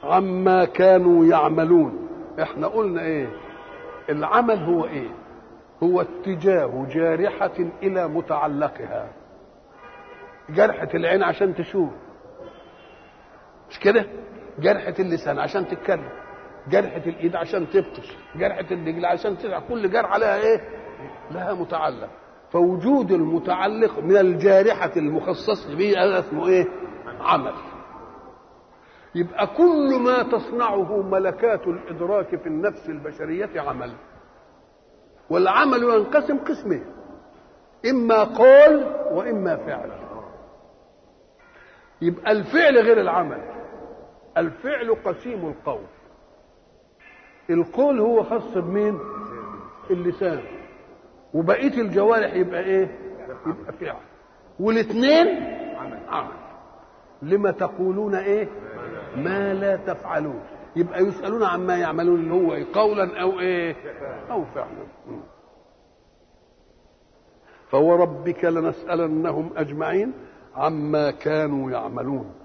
عما كانوا يعملون احنا قلنا ايه العمل هو ايه هو اتجاه جارحة إلى متعلقها جرحة العين عشان تشوف مش كده جرحة اللسان عشان تتكلم جرحة الإيد عشان تبطش جرحة الرجل عشان تدع كل جرحة لها إيه لها متعلق فوجود المتعلق من الجارحة المخصص به هذا اسمه إيه عمل يبقى كل ما تصنعه ملكات الإدراك في النفس البشرية عمل والعمل ينقسم قسمين إما قول وإما فعل يبقى الفعل غير العمل الفعل قسيم القول القول هو خاص بمين اللسان وبقيه الجوارح يبقى ايه يبقى فعل والاثنين عمل لما تقولون ايه ما لا تفعلون يبقى يسالون عما يعملون اللي هو إيه؟ قولا او ايه او فعلا فوربك لنسالنهم اجمعين عما كانوا يعملون